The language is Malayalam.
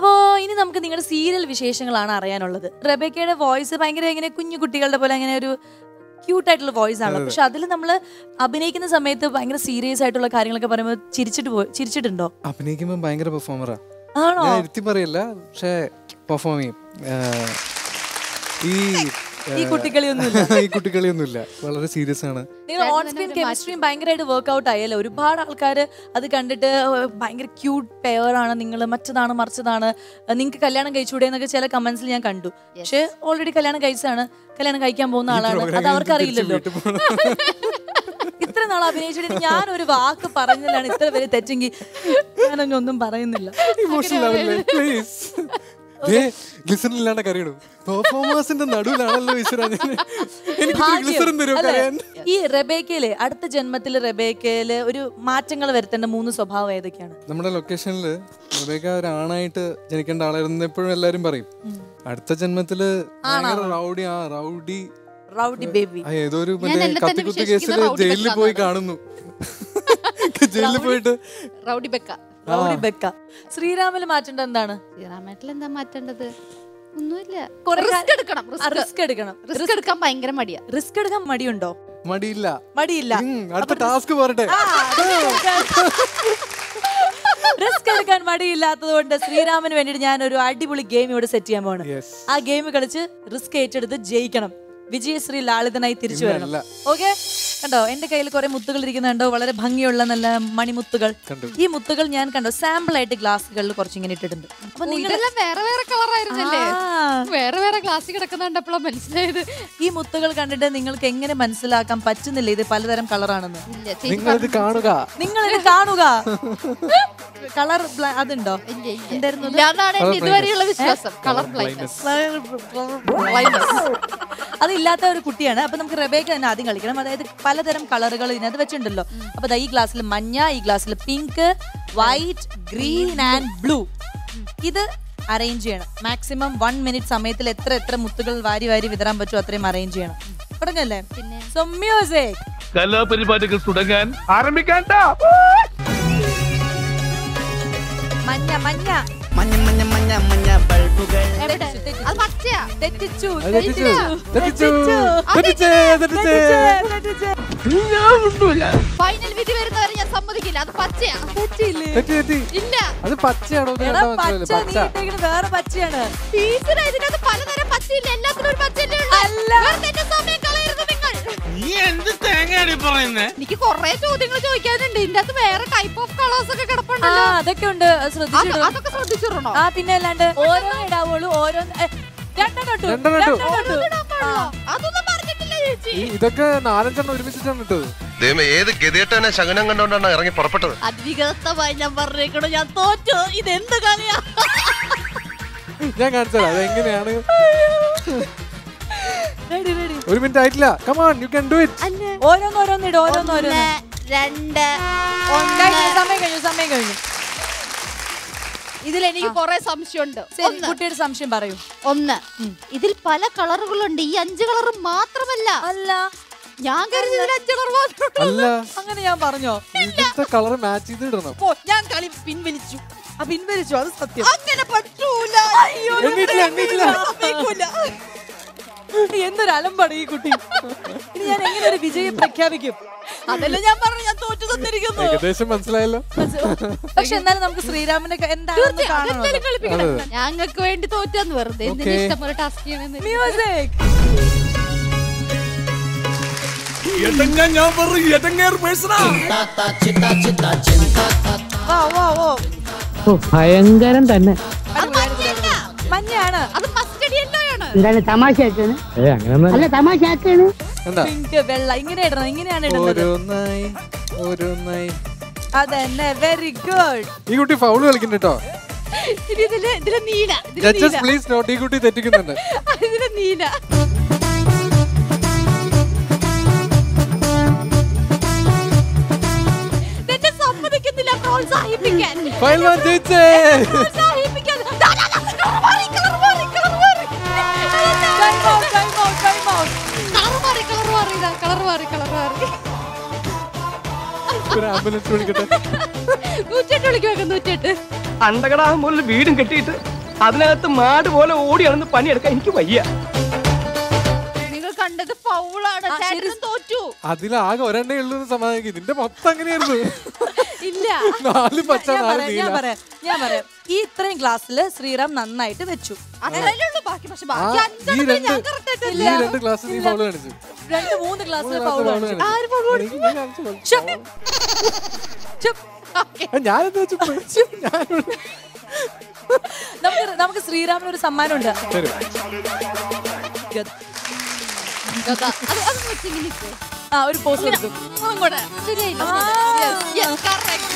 അപ്പോൾ ഇനി നമുക്ക് നിങ്ങളുടെ സീരിയൽ വിശേഷങ്ങളാണ് അറിയാനുള്ളത് റബേക്കയുടെ വോയിസ് ഭയങ്കര ഇങ്ങനെ കുഞ്ഞു കുട്ടികളുടെ പോലെ അങ്ങനെ ഒരു ക്യൂട്ട് ആയിട്ടുള്ള വോയിസ് ആണ് പക്ഷെ അതിൽ നമ്മൾ അഭിനയിക്കുന്ന സമയത്ത് ഭയങ്കര സീരിയസ് ആയിട്ടുള്ള കാര്യങ്ങളൊക്കെ പറയുമ്പോൾ ചിരിച്ചിട്ട് പോ ചിരിച്ചിട്ടുണ്ടോ അഭിനയിക്കുമ്പോൾ ഭയങ്കര പെർഫോമറാ ആണോ ഞാൻ ഇരുത്തി പറയില്ല പക്ഷേ പെർഫോം ചെയ്യും ആ, ഈ ഈ കുട്ടിക്കളിയൊന്നുമില്ല ഈ കുട്ടികളിയൊന്നുമില്ല വളരെ സീരിയസ് ആണ് നിങ്ങൾ ഓൺ സ്ക്രീൻ കെമിസ്ട്രിയും ഭയങ്കരമായിട്ട് വർക്ക്ഔട്ട് ആയല്ലോ ഒരുപാട് ആൾക്കാർ അത് കണ്ടിട്ട് ഭയങ്കര ക്യൂട്ട് പെയർ ആണ് നിങ്ങൾ മറ്റതാണ് മറിച്ചതാണ് നിങ്ങൾക്ക് കല്യാണം കഴിച്ചുകൂടെ എന്നൊക്കെ ചില കമന്റ്സിൽ ഞാൻ കണ്ടു പക്ഷെ ഓൾറെഡി കല്യാണം കഴിച്ചതാണ് കല്യാണം കഴിക്കാൻ പോകുന്ന ആളാണ് അത് അവർക്ക് അറിയില്ലല്ലോ ഇത്ര നാൾ അഭിനയിച്ചിട്ട് ഞാൻ ഒരു വാക്ക് പറഞ്ഞതിലാണ് ഇത്ര പേര് തെറ്റെങ്കിൽ ഞാനൊന്നും ഒന്നും പറയുന്നില്ല ഇമോഷണൽ ആവില്ലേ പ്ലീസ് ഗ്ലിസറിൻ ഇല്ലാണ്ട് കറിയണം പെർഫോമേഴ്സിന്റെ നടുവിലാണല്ലോ ഈശ്വര ഞാൻ എനിക്ക് ഗ്ലിസറിൻ തരുമോ അല്ലേ? കരയാൻ ഈ റബേക്കയില് അടുത്ത ജന്മത്തിൽ റബേക്കയില് ഒരു മാറ്റങ്ങൾ വരുത്തേണ്ട മൂന്ന് സ്വഭാവം ഏതൊക്കെയാണ് നമ്മുടെ ലൊക്കേഷനിൽ റബേക്ക ഒരാണായിട്ട് ജനിക്കേണ്ട ആളായിരുന്നു എപ്പോഴും എല്ലാരും പറയും അടുത്ത ജന്മത്തില് ഭയങ്കര റൗഡി ആ റൗഡി റൗഡി ബേബി ആ ഏതോ ഒരു ഞാൻ മറ്റേ എന്നെ തന്നെ കത്തിക്കുത്ത് വിശേഷിക്കുന്ന കേസിൽ റൗഡി ജയിലിൽ പോയി കാണുന്നു ജയിലിൽ പോയിട്ട് റൗഡി ബെക്ക റൗഡി ബെക്ക ശ്രീരാമില് മാറ്റേണ്ട എന്താണ് ശ്രീറാമേട്ടിൽ എന്താ മാറ്റേണ്ടത് ഒന്നുമില്ല കുറെ റിസ്ക് കാ- എടുക്കണം റിസ്ക് എടുക്കണം റിസ്ക് എടുക്കാൻ ഭയങ്കര മടിയാ റിസ്ക് എടുക്കാൻ മടിയുണ്ടോ മടിയില്ല മടിയില്ല ഉം, അടുത്ത ടാസ്ക് പറട്ടെ റിസ്ക് എടുക്കാൻ മടിയില്ലാത്തത് കൊണ്ട് ശ്രീരാമന് വേണ്ടിയിട്ട് ഞാൻ ഒരു അടിപൊളി ഗെയിം ഇവിടെ സെറ്റ് ചെയ്യാൻ പോകണം യെസ് ആ ഗെയിം കളിച്ച് റിസ്ക് ഏറ്റെടുത്ത് ജയിക്കണം വിജയശ്രീ ലാളിതനായി തിരിച്ചു വരണം ഇന്നല്ല. ഓക്കെ കണ്ടോ എന്റെ കയ്യിൽ കുറെ മുത്തുകൾ ഇരിക്കുന്നുണ്ടോ വളരെ ഭംഗിയുള്ള നല്ല മണിമുത്തുകൾ കണ്ടു. ഈ മുത്തുകൾ ഞാൻ കണ്ടോ സാമ്പിൾ ആയിട്ട് ഗ്ലാസ്സുകളിൽ കുറച്ച് ഇങ്ങനെ ഇട്ടിട്ടുണ്ട് അപ്പൊ ഓ, നിങ്ങൾ ഇതെല്ലാം വേറെ വേറെ കളറായിരുന്നല്ലേ ആ. വേറെ വേറെ ക്ലാസ് കിടക്കുന്നുണ്ടപ്പോഴാണ് മനസ്സിലായത് ഈ മുത്തുകൾ കണ്ടിട്ട് നിങ്ങൾക്ക് എങ്ങനെ മനസ്സിലാക്കാൻ പറ്റുന്നില്ല ഇത് പലതരം കളറാണെന്ന് ഇല്ല ചേച്ചി നിങ്ങളിത് കാണുക നിങ്ങൾ ഇത് കാണുക കളർ അതുണ്ടോ ഇല്ല, ഇല്ല. എന്തായിരുന്നു അത്? ഇല്ലാന്നാണ് എന്റെ ഇതുവരെയുള്ള വിശ്വാസം കളർ ബ്ലൈൻഡ്നസ് അതില്ലാത്ത ഒരു കുട്ടിയാണ് അപ്പൊ നമുക്ക് റബേക്ക തന്നെ ആദ്യം കളിക്കണം അതായത് പലതരം കളറുകൾ ഇതിനകത്ത് വെച്ചിട്ടുണ്ടല്ലോ അപ്പൊ ദാ ഈ ഗ്ലാസ്സിൽ മഞ്ഞ ഈ ഗ്ലാസ്സിൽ pink white green and blue ഇത് അറേഞ്ച് ചെയ്യണം മാക്സിമം വൺ മിനിറ്റ് സമയത്തിൽ എത്ര എത്ര മുത്തുകൾ വാരി വാരി വിതറാൻ പറ്റുമോ അത്രയും അറേഞ്ച് ചെയ്യണം തുടങ്ങല്ലേ പിന്നെ സോ മ്യൂസിക് കലാപരിപാടികൾ തുടങ്ങാൻ ആരംഭിക്കാൻ മഞ്ഞ മഞ്ഞ മഞ്ഞ മഞ്ഞ മഞ്ഞ മഞ്ഞ ബൾബുകൾ എവിടെ? തെറ്റിച്ചു. അത് പച്ചയാ തെറ്റിച്ചു അത് തെറ്റിച്ചു തെറ്റിച്ചു തെറ്റിച്ചേ തെറ്റിച്ചേ ഫൈനൽ വിധി വരുന്നവരെ ഞാൻ സമ്മതിക്കില്ല അത് പച്ചയാ തെറ്റിയില്ലേ തെറ്റി തെറ്റി ഇല്ല അത് പച്ചയാണോ എന്ന് എടാ കണ്ടാ മനസ്സിലായില്ലേ? പച്ച നീ പച്ച ഇട്ടേക്കണത് വേറെ പച്ചയാണ് ടീച്ചറെ ഇതിനകത്ത് പലതരം പച്ചയില്ല എല്ലാത്തിനും ഒരു പച്ചയല്ലേ ഉള്ളൂ? അല്ല. വെറുതെ എന്റെ സമയം കളയരുത് നിങ്ങൾ നീ എന്ത് തേങ്ങയാണ് പറയുന്നേ എനിക്ക് കൊറേ ചോദ്യങ്ങൾ ചോദിക്കാനുണ്ട് ഇതിന്റെ അകത്ത് വേറെ ടൈപ്പ് ഓഫ് കളേഴ്സ് ഒക്കെ ആ കിടപ്പുണ്ടല്ലോ അതൊക്കെ ഉണ്ട് അത് അത് ശ്രദ്ധിച്ചിടണം അതൊക്കെ ശ്രദ്ധിച്ചിടണോ ആ പിന്നെ അല്ലാണ്ട് ഓരോ ഇടാവുള്ളൂ ഓരോ ഏ, രണ്ടെണ്ണം ഇട്ടു. രണ്ടെണ്ണം ഇട്ടു. രണ്ടെണ്ണം ഇട്ടു. ആ. അതൊന്നും പറഞ്ഞിട്ടില്ല ചേച്ചി ഈ- ഇതൊക്കെ നാലഞ്ചെണ്ണം ഒരുമിച്ചിട്ടാണ് ഇട്ടത് ദൈവമേ ഏത് ഗതികെട്ടനെ ശകനം കണ്ടോണ്ടാണ് ഇറങ്ങി പുറപ്പെട്ടത് അധികത്തമായി ഞാൻ പറഞ്ഞേക്കണോ ഞാൻ തോറ്റു ഇതെന്ത് കളിയാ ഞാൻ കാണിച്ചത് അത് എങ്ങനെയാണ് Ready, ready. ഒരു മിനിറ്റ് ആയിട്ടില്ല come on you can do it ഓരോന്നോരോന്ന് ഇടും ഓരോന്നോരോന്ന് രണ്ട് കഴിഞ്ഞു സമയം കഴിഞ്ഞു സമയം കഴിഞ്ഞു ഇതിൽ എനിക്ക് കൊറേ സംശയമുണ്ട് ശരി ഒന്ന് കുട്ടിയുടെ സംശയം പറയൂ ഒന്ന് ഇതിൽ പല കളറുകളുണ്ട് ഈ അഞ്ച് കളർ മാത്രമല്ല അല്ല ഞാൻ കരുതി ഇതിൽ അഞ്ച് കളർ മാത്രമേ അല്ല അങ്ങനെ ഞാൻ പറഞ്ഞോ ഇവിടുത്തെ കളർ മാച്ച് ചെയ്ത് ഇടണം ഓ, ഞാൻ കളി പിൻവലിച്ചു ആ പിൻവലിച്ചു അത് സത്യം അങ്ങനെ പറ്റൂല അയ്യോ എണ്ണീറ്റില്ല, എണ്ണീറ്റില്ല. സമ്മതിക്കൂല. എന്തൊരു അലമ്പാണ് ഈ കുട്ടി ഇനി ഞാൻ എങ്ങനെ ഒരു വിജയം പ്രഖ്യാപിക്കും അതല്ല ഞാൻ പറഞ്ഞു ഞാൻ തോറ്റു തന്നിരിക്കുന്നു ഏകദേശം മനസ്സിലായല്ലോ പക്ഷെ എന്നാലും നമുക്ക് ശ്രീരാമന്റെ ക- എന്താണെന്ന് കാണണം എന്തായാലും കളിപ്പിക്കണം. അതെ. ഞങ്ങൾക്ക് വേണ്ടി തോറ്റാന്ന് വെറുതെ എന്തിനാ Okay. ഇഷ്ടം പോലെ ടാസ്ക് ചെയ്യണമെന്ന് മ്യൂസിക് ഞാൻ പറഞ്ഞു എടങ്ങേർ പേഴ്സണാ വാ വാ വാ ഭയങ്കരം തന്നെ മഞ്ഞയാണ് അത് മസ്റ്റഡി യെല്ലോ ആണ് എന്താണ് തമാശയാക്കാണ് ഏ അങ്ങനെ അല്ല തമാശയാക്കാണ് എന്താ പിങ്ക് വെള്ള ഇങ്ങനെ ഇടണം ഇങ്ങനെയാണ് ഇടുന്നത് ഓരോന്നായി ഓരോന്നായി അതന്നെ വെരി ഗുഡ് ഈ കുട്ടി ഫൗള് കളിക്കുന്നുണ്ട് കേട്ടോ ഇനി ഇതില് ഇതില് നീല ഇതില് ജഡ്ജസ് നീല പ്ലീസ് നോട്ട് ഈ കുട്ടി തെറ്റിക്കുന്നുണ്ട് ഇതില് നീല എന്നെ സമ്മതിക്കുന്നില്ല പ്രോത്സാഹിപ്പിക്കാൻ ഫൈനൽ മാൻ ജയിച്ചേ പ്രോത്സാഹിപ്പിക്കാൻ ദാ, ദാ, ദാ, colour മാറി, colour മാറി, colour മാറി. Time out, time out, time out. Colour മാറി, colour മാറി, ഇതാ, colour മാറി, colour മാറി. ഒരു ആംബുലൻസ് വിളിക്കട്ടെ നൂറ്റെട്ട് വിളിക്കുവാക്ക നൂറ്റെട്ട് അണ്ടകടാഹം പോലെ വീടും കെട്ടിയിട്ട് അതിനകത്ത് മാട് പോലെ ഓടിയാണെന്ന് പണിയെടുക്കാൻ എനിക്ക് വയ്യ നിങ്ങൾ കണ്ടത് ഫൗളാണ് ആ, ശരി. ചേട്ടൻ തോറ്റു അതിലാകെ ഒരെണ്ണേ ഉള്ളൂ എന്ന് സമാധാനിക്കും ഇതിന്റെ മൊത്തം അങ്ങനെയായിരുന്നു ഇല്ല നാല് പച്ച ഞാൻ നാല് പറയാം ഞാൻ നീല പറയാം ഞാൻ പറയാം ഈ ഇത്രയും ക്ലാസ്സില് ശ്രീറാം നന്നായിട്ട് വെച്ചു അത്രയല്ലേ ഉള്ളൂ ബാക്കി പക്ഷെ ആ, ബാക്കി ഈ അഞ്ചെണ്ണത്തിൽ രണ്ട് ഞാൻ correct ആയിട്ട് ഈ രണ്ട് ക്ലാസ് നീ ഫൗള് കാണിച്ചു രണ്ട് മൂന്ന് ക്ലാസ്സിൽ മൂന്ന് ഫൗൾ class foul ആര് കാണിച്ചു. foul എനിക്ക് നീ കാണിച്ചു foul. ശ്ശെ. ശ്ശെ. ആ, ഞാനെന്താ വെച്ചു ഞാനിവിടെ നമുക്ക് നമുക്ക് ശ്രീറാമിന് ഒരു സമ്മാനമുണ്ട് തരും അത് അതൊന്ന് വെച്ചിങ്ങനെ നിൽക്ക്. ആ ഒരു പോസ്റ്റ് കൊടുക്കും അങ്ങോട്ട്. ശരിയായില്ല ആ. Yes, yes, correct.